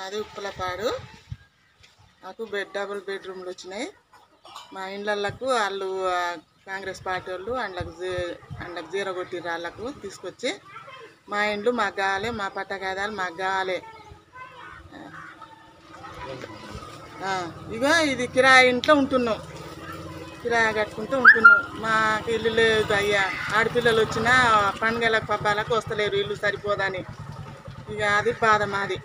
మాది ఉప్పలపాడు నాకు bed double బెడ్రూమ్లు వచ్చినాయి మా ఇండ్లకు వాళ్ళు ఆ, కాంగ్రెస్ పార్టీ వాళ్ళు అండ్లకు జీ అండ్లకు జీరో కొట్టిర్రు వాళ్ళకు తీసుకొచ్చి మా ఇండ్లు మాకు కావాలి మా పట్టకాదాలు మాకు కావాలి ఆ, ఇగో ఇది కిరాయి ఇంట్లో ఉంటున్నాం కిరాయి కట్టుకుంటూ ఉంటున్నాం మాకు ఇల్లు లేదు అయ్యా ఆడపిల్లలు వచ్చినా పండుగలకు పబ్బాలకు వస్తలేరు ఇల్లు సరిపోదని ఇక అది బాధ మాది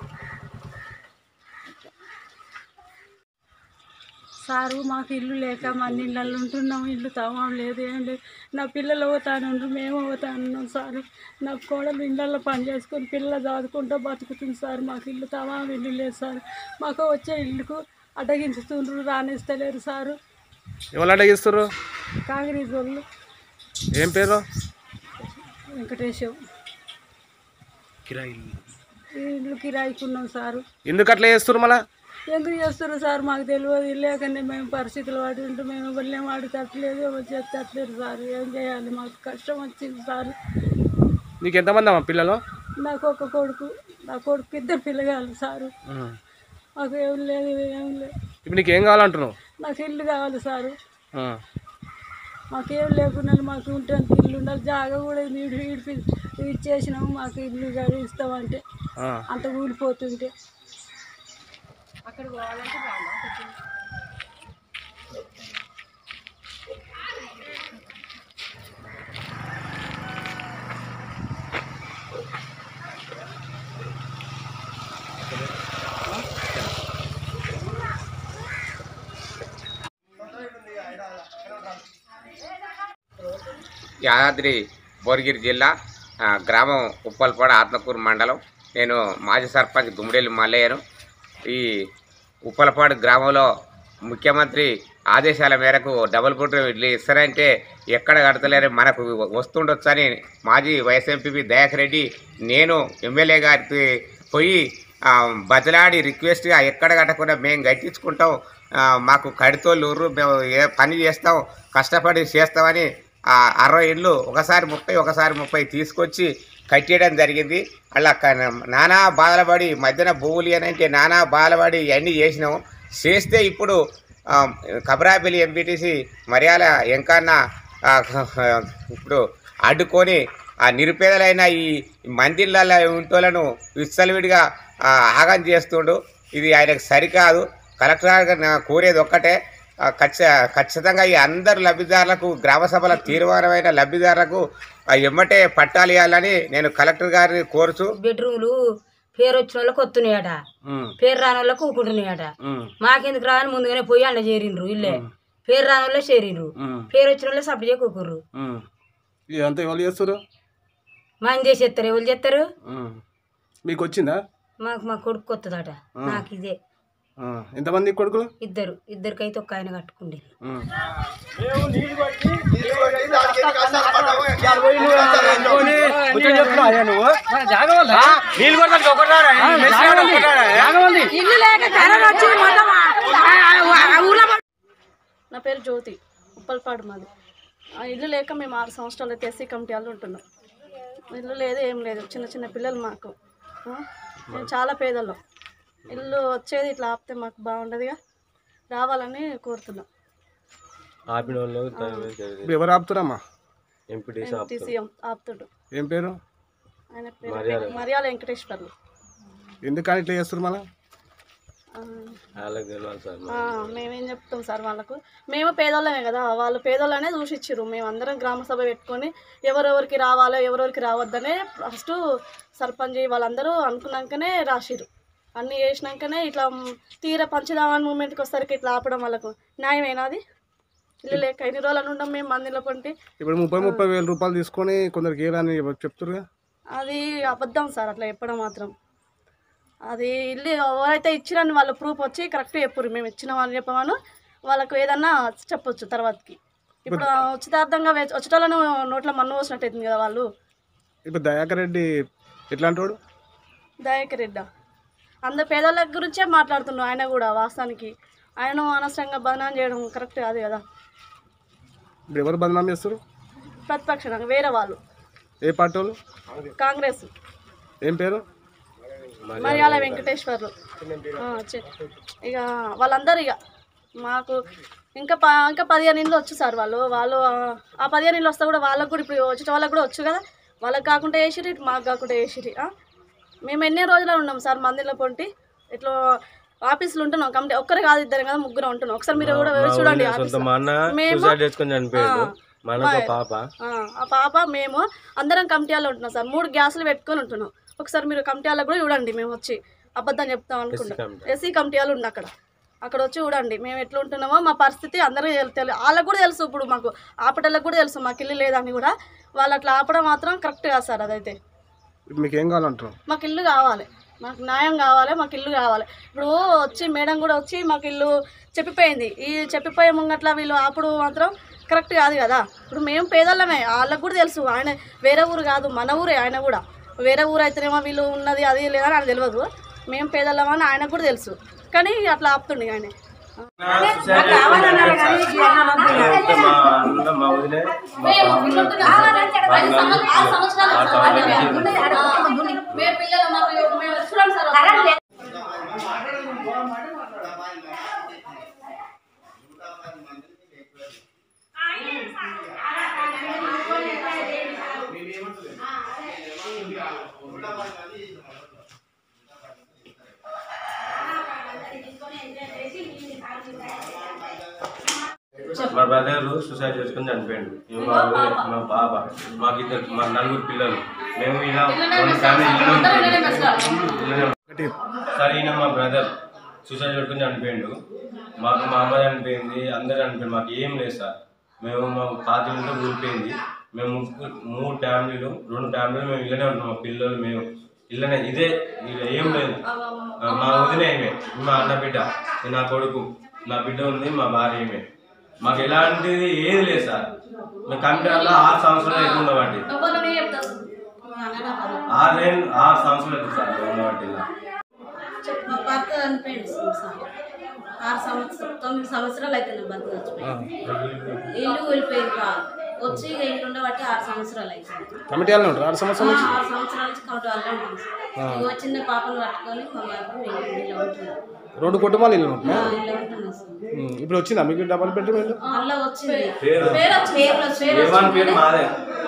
సారు మాకు ఇల్లు లేక మన ఇళ్ళల్లో ఉంటున్నాం ఇల్లు తమాం లేదు ఏం లేదు నా పిల్లలు పోతాను మేము పోతాను సారు నా కోడలు ఇళ్ళల్లో పని చేసుకొని పిల్లలు చదువుకుంటూ బతుకుతుంది సార్ మాకు ఇల్లు తమాం ఇల్లు లేదు సార్ మాకు వచ్చే ఇల్లుకు అడ్డగించుతుండ్రు రానిస్తలేరు సారు ఎవరు అడిగిస్తారు కాంగ్రెస్ వాళ్ళు ఏం పేరు వెంకటేశం ఈ ఇల్లు కిరాయికున్నాం సారు ఎందుకు అట్లా చేస్తారు మళ్ళా ఎందుకు చేస్తారు సార్ మాకు తెలియదు లేకనే మేము పరిస్థితులు పడి ఉంటే మేము ఎవరిని వాడి తట్టలేదు ఎవరు చేస్తట్లేదు సార్ ఏం చేయాలి మాకు కష్టం వచ్చింది సార్ నీకు ఎంతమంది అమ్మా పిల్లలు నాకు ఒక కొడుకు నా కొడుకు ఇద్దరు పిల్లగాలు సారు మాకు ఏం లేదు ఏం లేదు ఇప్పుడు నీకు ఏం కావాలంటున్నావు నాకు ఇల్లు కావాలి సారు ఆ. మాకేం లేకుండా మాకు ఉంటుంది ఇల్లు ఉండాలి జాగా కూడా వీడి వీడిపి ఇచ్చేసినాము మాకు ఇల్లు కానీ ఇస్తామంటే ఆ. అంత ఊడిపోతుంటే యాదాద్రి భువనగిరి జిల్లా ఆ, గ్రామం ఉప్పల్పాడు ఆత్మకూరు మండలం నేను మాజీ సర్పంచ్ గుమ్మడేలు మల్లయ్యను ఈ ఉప్పలపాడు గ్రామంలో ముఖ్యమంత్రి ఆదేశాల మేరకు డబుల్ బెడ్రూమ్ ఇల్లు ఇస్తారంటే ఎక్కడ కడతలేరు మనకు వస్తుండొచ్చని మాజీ వైఎస్ ఎంపీ దయాకర్ రెడ్డి నేను ఎమ్మెల్యే గారికి పోయి ఆ, బతిలాడి రిక్వెస్ట్గా ఎక్కడ కట్టకుండా మేము కట్టించుకుంటాం ఆ, మాకు కడితోళ్ళు ఊర్రు మేము ఏ పని చేస్తాం కష్టపడి చేస్తామని ఆ అరవై ఇళ్ళు ఒకసారి ముప్పై ఒకసారి ముప్పై తీసుకొచ్చి కట్టేయడం జరిగింది అలా క- నానా బాధలపడి మధ్యన భూములు అని అంటే నానా బాధలపడి ఇవన్నీ చేసినాము చేస్తే ఇప్పుడు ఆ, కబరాపల్లి ఎంపీటీసీ మర్యాల ఎంకన్న ఆ, ఇప్పుడు అడ్డుకొని ఆ నిరుపేదలైన ఈ మందిళ్ళల్లో ఉంటోళ్ళను విచ్చలవిడిగా ఆ, ఆగం చేస్తుండు ఇది ఆయనకు సరికాదు కలెక్టర్ గారు నా కోరేది ఒక్కటే ఆ, ఖచ్చ ఖచ్చితంగా ఈ అందరు లబ్ధిదారులకు గ్రామ సభల తీర్మానమైన లబ్ధిదారులకు ఆ, ఎమ్మటే పట్టాలు ఇవ్వాలని నేను కలెక్టర్ గారిని కోరుచు బెడ్రూమ్లు పేరు వచ్చిన వాళ్ళకి వస్తున్నాయట ఉమ్, పేరు రాని వాళ్ళకి ఊకుంటున్నాయట ఉమ్, మాకెందుకు రాని ముందుగానే పోయి అండ చేరిండ్రు ఇల్లే పేరు రాని వాళ్ళే చేరిండ్రు ఉమ్, పేరు వచ్చిన వాళ్ళే సప్లై కూకుర్రు ఉమ్. ఇదంతా ఎవరు చేస్తారు మనం చేసేస్తారు ఎవరు చేస్తారు ఉమ్. మీకు వచ్చిందా మాకు మా కొడుకు వస్తుందట నాకు ఇదే ఆ, ఎంతమంది కొడుకులు ఇద్దరు ఇద్దరికైతే ఒక ఆయన కట్టుకుండే ఉమ్. ఇల్లు లేక కరోనా వచ్చి మొత్తం ఊళ్ళో నా పేరు జ్యోతి ఉప్పల్పాడు మాది ఆ ఇల్లు లేక మేము ఆరు సంవత్సరాలు అయితే ఎస్సీ కమిటీ వాళ్ళు ఉంటున్నాం ఇల్లు లేదు ఏం లేదు చిన్న చిన్న పిల్లలు మాకు ఆ, మేము చాలా పేదలు ఇల్లు వచ్చేది ఇట్లా ఆపితే మాకు బాగుండదుగా రావాలని కోరుతున్నాం ఇప్పుడు ఎవరు ఆపుతారమ్మా ఎంపీటీసీ ఆపుతుడు ఏం పేరు ఆయన పేరు మర్యాల వెంకటేశ్వర్లు ఎందుకని ఇట్లా చేస్తారు మళ్ళా ఆ, ఆ, మేమేం చెప్తాం సార్ వాళ్ళకు మేము పేదోళ్ళమే కదా వాళ్ళు పేదోళ్ళనే చూసిచ్చిర్రు మేము అందరం గ్రామ సభ పెట్టుకొని ఎవరెవరికి రావాలో ఎవరెవరికి రావద్దనే ఫస్ట్ సర్పంచ్ వాళ్ళందరూ అనుకున్నాకనే రాసిర్రు అన్నీ చేసినాకనే ఇట్లా మ్, తీర పంచదామని మూమెంట్కి వచ్చేసరికి ఇట్లా ఆపడం వాళ్ళకు న్యాయమేనా అది ఇల్లు లేక ఎన్ని రోజులు ఉండం మేము మందిలో పంటి ఇప్పుడు ముప్పై ముప్పై వేల రూపాయలు తీసుకొని కొందరికి ఏదని చెప్తారుగా అది అబద్ధం సార్ అట్లా చెప్పడం మాత్రం అది ఇల్లు ఎవరైతే ఇచ్చిరని వాళ్ళ ప్రూఫ్ వచ్చి కరెక్ట్ చెప్పురు మేము ఇచ్చిన వాళ్ళు చెప్పమను వాళ్ళకు ఏదన్నా చెప్పొచ్చు తర్వాతకి ఇప్పుడు ఉచితార్థంగా వే- వచ్చేటోళ్ళను నోట్లో మన్ను పోసినట్టు అవుతుంది కదా వాళ్ళు ఇప్పుడు దయాకర్ రెడ్డి ఎట్లా అంటాడు దయాకర్ రెడ్డి అందరు పేదోళ్ళ గురించే మాట్లాడుతున్నాడు ఆయన కూడా వాస్తవానికి ఆయన అనవసరంగా బదనాం చేయడం కరెక్ట్ కాదు కదా ఇప్పుడు ఎవరు బదనాం చేస్తారు ప్రతిపక్షంగా వేరే వాళ్ళు ఏ పార్టీ వాళ్ళు కాంగ్రెస్ ఏం పేరు మరియాల వెంకటేశ్వర్లు ఆ, చె- ఇక వాళ్ళందరూ ఇక మాకు ఇంకా ప ఇంకా పదిహేను ఇళ్ళు వచ్చు సార్ వాళ్ళు వాళ్ళు ఆ, ఆ పదిహేను ఇళ్ళు వస్తే కూడా వాళ్ళకు కూడా ఇప్పుడు వచ్చిన వాళ్ళకి కూడా వచ్చు కదా వాళ్ళకి కాకుండా వేసిరి ఇటు మాకు కాకుండా వేసిరి ఆ? మేము ఎన్ని రోజులు ఉన్నాం సార్ మందిలో పొంటి ఇట్లా ఆఫీసులు ఉంటున్నాం కమిటీ ఒక్కరు కాదు ఇద్దరు కదా ముగ్గురు ఉంటున్నాం ఒకసారి మీరు కూడా వెళ్ళి చూడండి ఆఫీస్లో. మా అన్న మేము సూసైడ్ చేసుకొని చనిపోయాడు ఆ, మా అన్నకు ఒక పాప ఆ, ఆ పాప మేము అందరం కమిటీలో ఉంటున్నాం సార్ మూడు గ్యాసులు పెట్టుకొని ఉంటున్నాం ఒకసారి మీరు కమిటీలో కూడా చూడండి మేము వచ్చి అబద్ధం చెప్తాం అనుకుంటాం కమిటీ. ఎస్సీ కమిటీలు ఉంది అక్కడ అక్కడ వచ్చి చూడండి మేము ఎట్లా ఉంటున్నామో మా పరిస్థితి అందరికీ తెలు- తెలు వాళ్ళకు కూడా తెలుసు ఇప్పుడు మాకు ఆపటోళ్ళకి కూడా తెలుసు మాకు ఇల్లు లేదని కూడా వాళ్ళు అట్లా ఆపడం మాత్రం కరెక్ట్ కాదు సార్ అదైతే మీకు ఏం కావాలంటారు మాకు ఇల్లు కావాలి మాకు న్యాయం కావాలి మాకు ఇల్లు కావాలి ఇప్పుడు వచ్చి మేడం కూడా వచ్చి మాకు ఇల్లు చెప్పిపోయింది ఈ చెప్పిపోయే ముంగట్ల వీళ్ళు అప్పుడు మాత్రం కరెక్ట్ కాదు కదా ఇప్పుడు మేము పేదోళ్ళమే వాళ్ళకు కూడా తెలుసు ఆయన వేరే ఊరు కాదు మన ఊరే ఆయన కూడా వేరే ఊరు అయితేనేమో వీళ్ళు ఉన్నది అది లేదని ఆయన తెలియదు మేము పేదోళ్ళమని ఆయనకు కూడా తెలుసు కానీ అట్లా ఆపుతుండే ఆయన అంటే మా అన్న మా వదిలే మా మా బ్రదర్ సూసైడ్ చేసుకుని చనిపోయాడు ఇవి మా ఊరే, మా బాబ మాకు ఇద్దరు మా నలుగురు పిల్లలు మేము ఇలా మన ఫ్యామిలీ ఇల్లు ఉంటుంది. సార్ ఈయన మా బ్రదర్ సూసైడ్ చేసుకుని చనిపోయాడు మాకు మా అమ్మ చనిపోయింది అందరూ చనిపోయింది మాకు ఏం లేదు సార్ మేము మా పాతింట్లో ఊరిపోయింది మేము ముగ్గురు మూడు ఫ్యామిలీలు రెండు ఫ్యామిలీలు మేము ఇల్లనే ఉంటున్నాం మా పిల్లలు మేము ఇల్లనే ఇదే ఇక ఏం లేదు ఆ, మా వదిన ఏమే మా అన్న బిడ్డ ఇది నా కొడుకు నా బిడ్డ ఉంది మా భార్య ఏమే మాకు ఎలాంటిది ఏది లేదు సార్ మేము కంప్యూటర్లో ఆరు సంవత్సరాలు అయితే ఉండబట్టి ఆరు నేను ఆరు సంవత్సరాలు అవుతుంది సార్ మేము ఉండబట్టి ఇలా మా భర్త చనిపోయింది సార్ ఆరు సంవత్సరం తొమ్మిది సంవత్సరాలు అయితే నా భర్త చచ్చిపోయింది ఇల్లు కూలిపోయింది రా వచ్చి ఇక ఇల్లు ఉండబట్టి ఆరు సంవత్సరాలు అవుతుంది కమిటీ వాళ్ళే ఉంటారు ఆరు సంవత్సరాల నుంచి ఆరు సంవత్సరాల నుంచి కౌంటర్ వాళ్ళే ఉంటుంది సార్ ఇగో చిన్న పాపను పట్టుకొని మా భర్త ఇల్లు ఉంటున్నాం రెండు కుటుంబాలు ఇల్లు ఉంటున్నాయి ఇల్లు ఉంటున్నాం సార్ ఉమ్, ఇప్పుడు వచ్చిందా మీకు డబల్ బెడ్రూమ్ ఇల్లు అలా వచ్చింది పేరు పేరు వచ్చింది పేరు వచ్చింది ఏ వన్ పేరు మాదే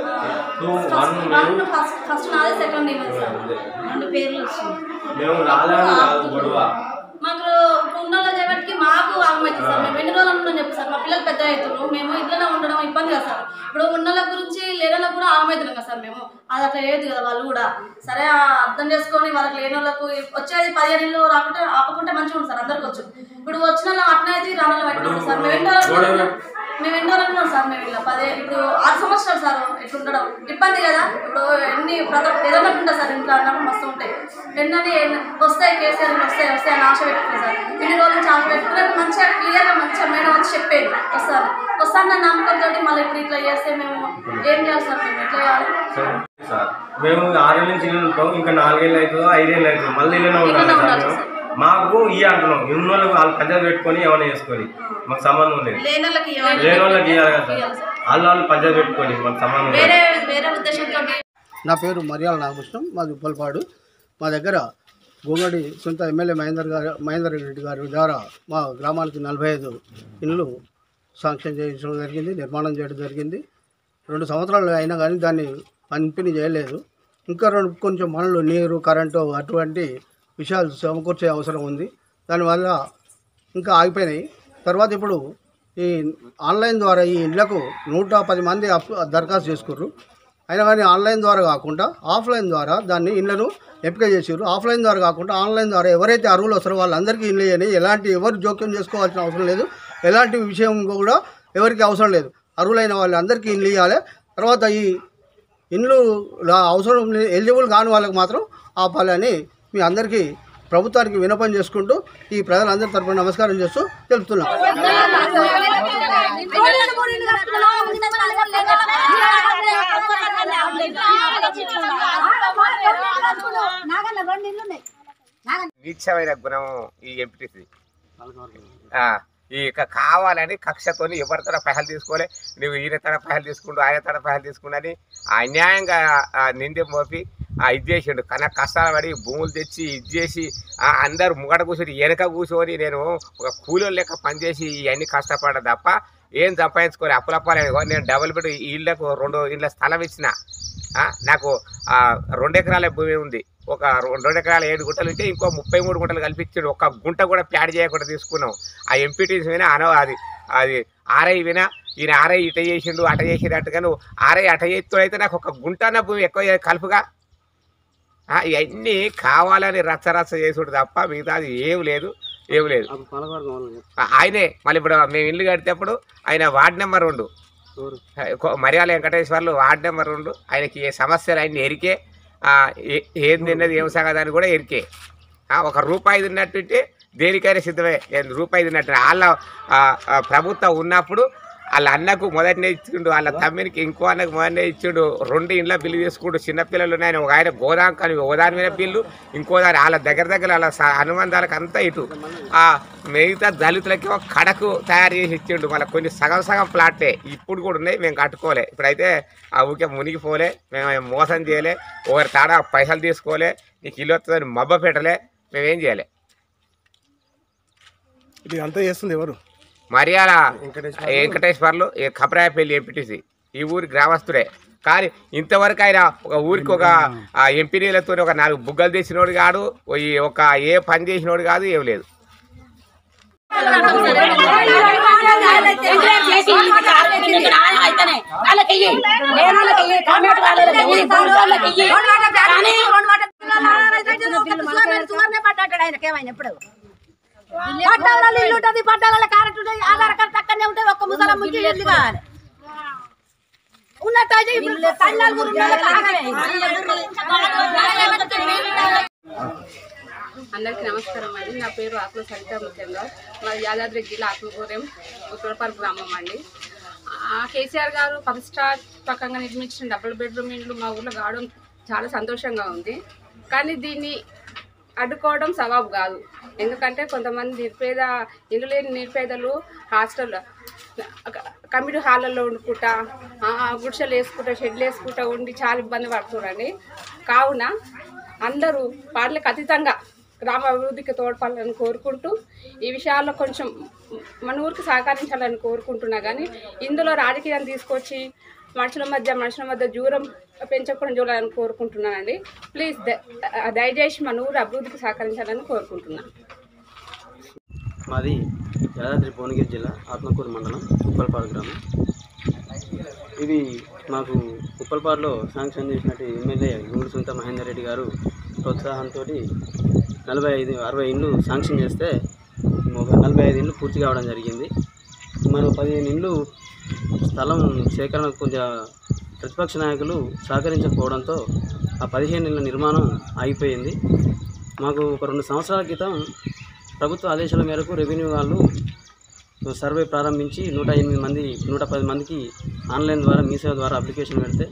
టూ వన్ మేము ఫస్ట్ ఫస్ట్ నాదే సెకండ్ ఇవ్వండి సార్ రెండు పేర్లు వచ్చింది మేము రాలేదని కాదు గొడవ మాకు ఉన్నోళ్ళ చేయబట్టి మాకు ఆగమైతుంది సార్ మేము ఎన్ని రోజులు ఉండడం చెప్పు సార్ మా పిల్లలు పెద్ద అవుతారు మేము ఇట్లనే ఉండడం ఇబ్బంది కదా సార్ ఇప్పుడు ఉన్నోళ్ళ గురించి లేనోళ్ళకి కూడా ఆగమవుతున్నాం కదా సార్ మేము అది అట్లా లేదు కదా వాళ్ళు కూడా సరే ఆ అర్థం చేసుకొని వాళ్ళకి లేని వాళ్ళకు వచ్చేది పదిహేను ఇళ్ళు రాకుంటే ఆపకుంటే మంచిగా ఉంటుంది సార్ అందరికి వచ్చు ఇప్పుడు వచ్చిన వాళ్ళు అట్నే అయితే రానులు పెట్టుకుంటాం సార్ మేము ఎన్నో రోజులు మేము ఎన్నో రోజులు ఉన్నాం సార్ మేము ఇలా పదే ఇప్పుడు ఆరు సంవత్సరాలు సార్ ఇట్లా ఉండడం ఇబ్బంది కదా ఇప్పుడు ఎన్ని ప్రతి ఒక్క ఏదైనా ఉంటుంది సార్ ఇంట్లో అన్నప్పుడు మస్తు ఉంటాయి ఎన్నని ఎన్ని- వస్తాయి కేసీఆర్ వస్తాయి వస్తాయి అని ఆశ పెట్టుకున్నాం సార్ ఇన్ని రోజుల నుంచి ఆశ పెట్టుకుని మంచిగా క్లియర్గా మంచిగా మేడం వచ్చి చెప్పేది వస్తారు వస్తాను నమ్మకంతో మళ్ళీ ఇప్పుడు ఇట్లా చేస్తే మేము ఏం చేయాలి సార్ మేము ఎట్లా చేయాలి సరే సార్ మేము ఆరేళ్ళ నుంచి ఇల్లు ఉంటాం ఇంకా నాలుగేళ్ళు అవుతుందో ఐదేళ్ళు అవుతుందో మళ్ళీ ఇల్లునే ఉండాలి సార్ మేము మాకు ఈ అంటున్నాం ఉన్న వాళ్ళకి వాళ్ళు పంచాయతీ పెట్టుకొని ఏమైనా చేసుకొని మాకు సంబంధం లేదు లేని వాళ్ళకి లేని వాళ్ళకి ఇవ్వాలి కదా సార్ వాళ్ళు వాళ్ళు పంచాయతీ పెట్టుకొని మాకు సంబంధం లేదు వేరే వేరే ఉద్దేశంతో నా పేరు మరియాల నాగకృష్ణం మాది ఉప్పలపాడు మా దగ్గర గోంగడి సొంత ఎమ్మెల్యే మహేందర్ గారు మహేందర్ రెడ్డి గారి ద్వారా మా గ్రామానికి నలభై ఐదు ఇళ్ళు శాంక్షన్ చేయించడం జరిగింది నిర్మాణం చేయడం జరిగింది రెండు సంవత్సరాలు అయినా కానీ దాన్ని పంపిణీ చేయలేదు ఇంకా రెండు కొంచెం పనులు నీరు కరెంటు అటువంటి విషయాలు సమకూర్చే అవసరం ఉంది దానివల్ల ఇంకా ఆగిపోయినాయి తర్వాత ఇప్పుడు ఈ ఆన్లైన్ ద్వారా ఈ ఇళ్లకు నూట పది మంది అప్ దరఖాస్తు చేసుకుర్రు అయినా కానీ ఆన్లైన్ ద్వారా కాకుండా ఆఫ్లైన్ ద్వారా దాన్ని ఇళ్లను ఎంపిక చేసారు ఆఫ్లైన్ ద్వారా కాకుండా ఆన్లైన్ ద్వారా ఎవరైతే అర్హులు వస్తారో వాళ్ళందరికీ ఇల్లు అని ఎలాంటి ఎవరు జోక్యం చేసుకోవాల్సిన అవసరం లేదు ఎలాంటి విషయం కూడా ఎవరికి అవసరం లేదు అర్హులైన వాళ్ళందరికీ ఇల్లు ఇవ్వాలి తర్వాత ఈ ఇండ్లు లా- అవసరం లే- ఎలిజిబుల్ కాని వాళ్ళకి మాత్రం ఆపాలని మీ అందరికీ ప్రభుత్వానికి వినపం చేసుకుంటూ ఈ ప్రజలందరి తరపున నమస్కారం చేస్తూ తెలుపుతున్నాం నీచమైన గుణం ఈ ఎంపీటీసీ ఈ ఇక కావాలని కక్షతోని ఎవరి తన పైసలు తీసుకోలే నువ్వు ఈయన తన పైసలు తీసుకుంటూ ఆయన తన పైసలు తీసుకుంటూ అని అన్యాయంగా ఆ, నింది మోపి ఆ, ఇది చేసిండు కానీ కష్టాలు పడి భూములు తెచ్చి ఇది చేసి ఆ, అందరు ముంగట కూర్చొని వెనక కూర్చొని నేను ఒక కూలీల లెక్క పనిచేసి ఇవన్నీ కష్టపడ్డా తప్ప ఏం సంపాదించుకొని అప్పులప్పాలేదు నేను డబుల్ బెడ్ ఇళ్ళకు రెండు ఇళ్ళ స్థలం ఇచ్చిన ఆ, నాకు ఆ, రెండు ఎకరాల భూమి ఉంది ఒక రెండు రెండు ఎకరాల ఏడు గుంటలు ఉంటే ఇంకో ముప్పై మూడు గుంటలు కల్పించాడు ఒక గుంట కూడా ప్యాడ్ చేయకుండా తీసుకున్నాం ఆ ఎంపీటీసీ వినా అనో అది అది ఆర్ఐ వినా ఈయన ఆర్ఐ ఇట చేసిండు అట చేసిండు అట్టుగా నువ్వు ఆర్ఐ అట చేస్తూ అయితే నాకు ఒక గుంటన్న భూమి ఎక్కువ కలుపుగా ఆ, ఇవన్నీ కావాలని రచ్చ రచ్చ చేసుడు తప్ప మిగతాది ఏం లేదు ఏం లేదు ఆ, ఆయనే మళ్ళీ ఇప్పుడు మేము ఇల్లు కడితేప్పుడు ఆయన వార్డ్ నెంబర్ రెండు కొ- మర్యాల వెంకటేశ్వర్లు వార్డ్ నెంబర్ రెండు ఆయనకి ఏ సమస్యలు ఆయన ఎరికే ఆ, ఏ- ఏం తిన్నది ఏం సంగతి కూడా ఎరికే ఆ, ఒక రూపాయి తిన్నట్టుంటే దేనికైనా సిద్ధమే ఏం రూపాయి తిన్నట్టు వాళ్ళ ఆ, ఆ, ప్రభుత్వం ఉన్నప్పుడు వాళ్ళ అన్నకు మొదటినే ఇచ్చిండు వాళ్ళ తమ్మినికి ఇంకో అన్నకు మొదటినే ఇచ్చిండు రెండు ఇండ్ల బిల్లు తీసుకుంటూ చిన్నపిల్లలు ఉన్నాయని ఒక ఆయన గోదాం కానీ ఓ దాని మీద బిల్లు ఇంకో దాని వాళ్ళ దగ్గర దగ్గర వాళ్ళ స- అనుబంధాలకు అంతా ఇటు ఆ మిగతా దళితులకి ఒక కడకు తయారు చేసి ఇచ్చిండు మళ్ళీ కొన్ని సగం సగం ప్లాట్లే ఇప్పుడు కూడా ఉన్నాయి మేము కట్టుకోలే ఇప్పుడైతే ఆ ఊకే మునిగిపోలే మేము ఏం మోసం చేయలే ఒకరి తాడా పైసలు తీసుకోలే నీకు ఇల్లు వస్తుందని మబ్బ పెట్టలే మేమేం చేయలే ఇది అంతా చేస్తుంది ఎవరు మర్యాద వెంకటేశ్వర్లు ఈ కపరాయపల్లి ఎంపీటీసీ ఈ ఊరి గ్రామస్తుడే కానీ ఇంతవరకు ఆయన ఒక ఊరికి ఒక ఆ ఎంపీనీలతో ఒక నాలుగు బుగ్గలు తెచ్చినోడు కాడు ఈ ఒక ఏ పని చేసినోడు కాదు ఏం లేదు పట్టాలలో ఇల్లు ఉంటుంది పట్టాలలో కారెట్ ఉంటుంది ఆధార్ కార్డు పక్కనే ఉంటుంది ఒక్క ముసలం ముంచి ఇల్లు కావాలి ఉన్నట్టయితే ఇప్పుడు పద్నాలుగు రూపాయలు కావాలి. అందరికీ నమస్కారం అండి నా పేరు ఆత్మ సరిత ముఖ్యంగా మా యాదాద్రి జిల్లా ఆత్మకూర్యం ఉత్తరపార్ గ్రామం అండి ఆ, కేసీఆర్ గారు ప్రతిష్టాత్మకంగా నిర్మించిన డబుల్ బెడ్రూమ్ ఇండ్లు మా ఊర్లో కావడం చాలా సంతోషంగా ఉంది కానీ దీన్ని అడ్డుకోవడం సవాబు కాదు ఎందుకంటే కొంతమంది నిరుపేద ఇల్లు లేని నిరుపేదలు హాస్టల్ కమిటీ హాళ్ళల్లో వండుకుంటా ఆ, గుడిసెలు వేసుకుంటా షెడ్లు వేసుకుంటా ఉండి చాలా ఇబ్బంది పడుతున్నారండి కావున అందరూ వాళ్ళకి అతీతంగా గ్రామ అభివృద్ధికి తోడ్పడాలని కోరుకుంటూ ఈ విషయాల్లో కొంచెం మన ఊరికి సహకరించాలని కోరుకుంటున్నా కానీ ఇందులో రాజకీయాన్ని తీసుకొచ్చి మనుషుల మధ్య మనుషుల మధ్య దూరం పెంచకుండా చూడాలని కోరుకుంటున్నానండి ప్లీజ్ ద- దయచేసి మన ఊరు అభివృద్ధికి సహకరించాలని కోరుకుంటున్నాను మాది యాదాద్రి భువనగిరి జిల్లా ఆత్మకూరు మండలం ఉప్పల్పాడు గ్రామం ఇది మాకు ఉప్పల్పాడులో శాంక్షన్ చేసినట్టు ఎమ్మెల్యే గుండు సుంత మహేందర్ రెడ్డి గారు ప్రోత్సాహంతో నలభై ఐదు అరవై ఇండ్లు శాంక్షన్ చేస్తే ఒక నలభై ఐదు ఇండ్లు పూర్తి కావడం జరిగింది మరో పదిహేను ఇండ్లు స్థలం సేకరణ కొద్దిగా ప్రతిపక్ష నాయకులు సహకరించకపోవడంతో ఆ పదిహేను ఇళ్ళ నిర్మాణం ఆగిపోయింది మాకు ఒక రెండు సంవత్సరాల క్రితం ప్రభుత్వ ఆదేశాల మేరకు రెవెన్యూ వాళ్ళు సర్వే ప్రారంభించి నూట ఎనిమిది మంది నూట పది మందికి ఆన్లైన్ ద్వారా మీసేవ ద్వారా అప్లికేషన్ పెడితే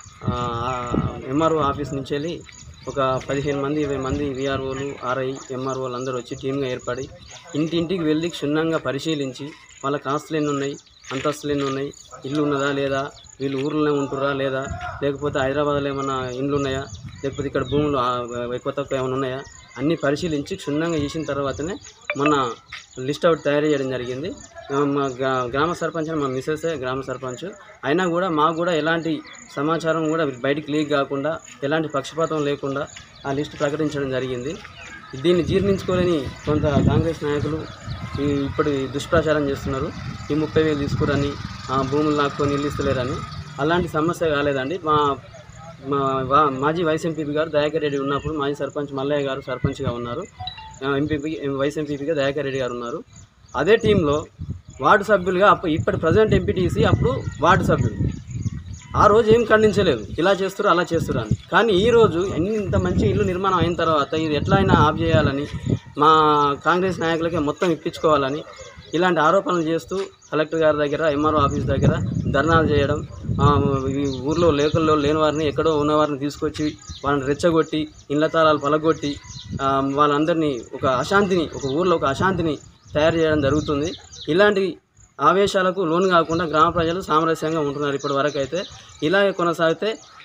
ఎంఆర్ఓ ఆఫీస్ నుంచి వెళ్ళి ఒక పదిహేను మంది ఇరవై మంది విఆర్ఓలు ఆర్ఐ ఎంఆర్ఓలు అందరూ వచ్చి టీమ్గా ఏర్పడి ఇంటింటికి వెళ్ళి క్షుణ్ణంగా పరిశీలించి వాళ్ళకి ఆస్తులు ఎన్ని ఉన్నాయి అంతస్తులు ఎన్ని ఉన్నాయి ఇల్లు ఉన్నదా లేదా వీళ్ళు ఊర్లోనే ఉంటురా లేదా లేకపోతే హైదరాబాద్లో ఏమైనా ఇండ్లు ఉన్నాయా లేకపోతే ఇక్కడ భూములు ఆ, ఎక్కువ తక్కువ ఏమైనా ఉన్నాయా అన్నీ పరిశీలించి క్షుణ్ణంగా చేసిన తర్వాతనే మొన్న లిస్ట్ అవుట్ తయారు చేయడం జరిగింది ఆ, మా గ్రా- గ్రామ సర్పంచ్ అని మా మిస్సెసే గ్రామ సర్పంచ్ అయినా కూడా మాకు కూడా ఎలాంటి సమాచారం కూడా బయటికి లీక్ కాకుండా ఎలాంటి పక్షపాతం లేకుండా ఆ లిస్ట్ ప్రకటించడం జరిగింది దీన్ని జీర్ణించుకోలేని కొంత కాంగ్రెస్ నాయకులు ఈ ఇప్పుడు దుష్ప్రచారం చేస్తున్నారు ఈ ముప్పై వేలు తీసుకురని ఆ భూములు లాక్కొని ఇల్లు ఇస్తలేరని అలాంటి సమస్య కాలేదండి మా మా వా- మాజీ వైస్ ఎంపీపీ గారు దయాకర్ రెడ్డి ఉన్నప్పుడు మాజీ సర్పంచ్ మల్లయ్య గారు సర్పంచ్గా ఉన్నారు ఎంపీపీ వైస్ ఎంపీపీగా దయాకర్ రెడ్డి గారు ఉన్నారు అదే టీంలో వార్డు సభ్యులుగా అప్పుడు ఇప్పటి ప్రజెంట్ ఎంపీటీసీ అప్పుడు వార్డు సభ్యులు ఆ రోజు ఏం ఖండించలేదు ఇలా చేస్తారు అలా చేస్తారు అని కానీ ఈ రోజు ఇంత మంచి ఇల్లు నిర్మాణం అయిన తర్వాత ఇది ఎట్లా అయినా ఆఫ్ చేయాలని మా కాంగ్రెస్ నాయకులకే మొత్తం ఇప్పించుకోవాలని ఇలాంటి ఆరోపణలు చేస్తూ కలెక్టర్ గారి దగ్గర ఎంఆర్ఓ ఆఫీస్ దగ్గర ధర్నాలు చేయడం ఆ, ఈ ఊర్లో లేకల్లో లేని వారిని ఎక్కడో ఉన్న వారిని తీసుకొచ్చి వాళ్ళని రెచ్చగొట్టి ఇళ్ళ తాళాలు పలగొట్టి ఆ, వాళ్ళందరినీ ఒక అశాంతిని ఒక ఊర్లో ఒక అశాంతిని తయారు చేయడం జరుగుతుంది ఇలాంటి ఆవేశాలకు లోను కాకుండా గ్రామ ప్రజలు సామరస్యంగా ఉంటున్నారు ఇప్పటి వరకు అయితే ఇలాగే కొనసాగితే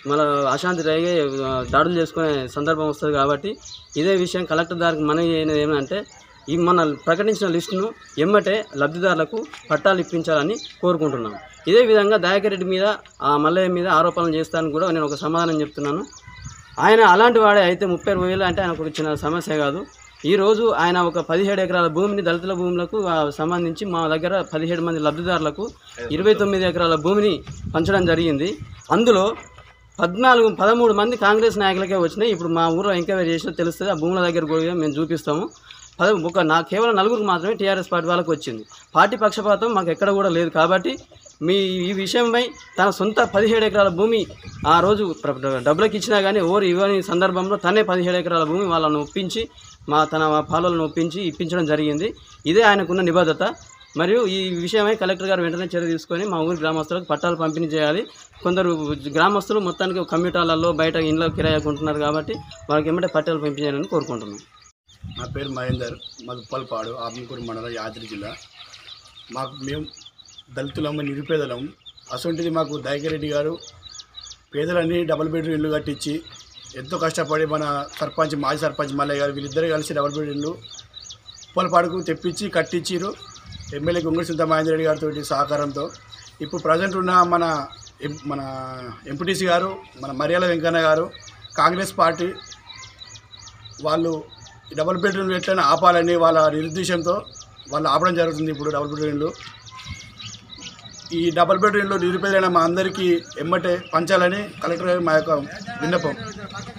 మన అశాంతి రేగే ఆ, దాడులు చేసుకునే సందర్భం వస్తుంది కాబట్టి ఇదే విషయం కలెక్టర్ దానికి మనవి అయినది ఏమంటే ఈ మన ప్రకటించిన లిస్టును ఎమ్మటే లబ్ధిదారులకు పట్టాలు ఇప్పించాలని కోరుకుంటున్నాం ఇదే విధంగా దయాకరెడ్డి మీద ఆ మల్లయ్య మీద ఆరోపణలు చేస్తానని కూడా నేను ఒక సమాధానం చెప్తున్నాను ఆయన అలాంటి వాడే అయితే ముప్పై ఇరవై వేలు అంటే ఆయనకు ఒక చిన్న సమస్య కాదు ఈరోజు ఆయన ఒక పదిహేడు ఎకరాల భూమిని దళితుల భూములకు ఆ, సంబంధించి మా దగ్గర పదిహేడు మంది లబ్ధిదారులకు ఇరవై తొమ్మిది ఎకరాల భూమిని పంచడం జరిగింది అందులో పద్నాలుగు పదమూడు మంది కాంగ్రెస్ నాయకులకే వచ్చినాయి ఇప్పుడు మా ఊర్లో ఎంక్వైరీ చేసినా తెలుస్తుంది ఆ భూముల దగ్గర కూడా మేము చూపిస్తాము పద ఒక నా కేవలం నలుగురికి మాత్రమే టీఆర్ఎస్ పార్టీ వాళ్ళకి వచ్చింది పార్టీ పక్షపాతం మాకు ఎక్కడ కూడా లేదు కాబట్టి మీ ఈ విషయంపై తన సొంత పదిహేడు ఎకరాల భూమి ఆ రోజు ప్ర- డబ్బులకు ఇచ్చినా కానీ ఓరు ఇవ్వని సందర్భంలో తనే పదిహేడు ఎకరాల భూమి వాళ్ళను ఒప్పించి మా తన పాలలను ఒప్పించి ఇప్పించడం జరిగింది ఇదే ఆయనకున్న నిబద్ధత మరియు ఈ విషయమై కలెక్టర్ గారు వెంటనే చర్య తీసుకొని మా ఊరి గ్రామస్తులకు పట్టాలు పంపిణీ చేయాలి కొందరు గ్రామస్తులు మొత్తానికి కమ్యూటాలలో బయట ఇంట్లో కిరాయికి ఉంటున్నారు కాబట్టి వాళ్ళకి ఏమంటే పట్టాలు పంపించాలని కోరుకుంటున్నాం నా పేరు మహేందర్ మాది ఉప్పలపాడు ఆత్మకూరు మండలం యాదగిరి జిల్లా మాకు మేము దళితులమ్మ నిరుపేదలం అసొంటిది మాకు దయకరెడ్డి గారు పేదలన్నీ డబుల్ బెడ్రూమ్ ఇల్లు కట్టించి ఎంతో కష్టపడి మన సర్పంచ్ మాజీ సర్పంచ్ మల్లయ్య గారు వీళ్ళిద్దరు కలిసి డబుల్ బెడ్రూమ్ ఇల్లు ఉప్పలపాడుకు తెప్పించి కట్టించిరు ఎమ్మెల్యే గుంగడి సుంత మహేందర్ రెడ్డి గారితో సహకారంతో ఇప్పుడు ప్రజెంట్ ఉన్న మన ఎం- మన ఎంపీటీసీ గారు మన మర్యాల వెంకన్న గారు కాంగ్రెస్ పార్టీ వాళ్ళు ఈ డబుల్ బెడ్రూమ్ ఎట్లయినా ఆపాలని వాళ్ళ నిరుద్దేశంతో వాళ్ళు ఆపడం జరుగుతుంది ఇప్పుడు డబుల్ బెడ్రూమ్లు ఈ డబుల్ బెడ్రూమ్లు నిరుపేదైన మా అందరికీ ఎమ్మటే పంచాలని కలెక్టర్ గారి మా యొక్క విన్నపం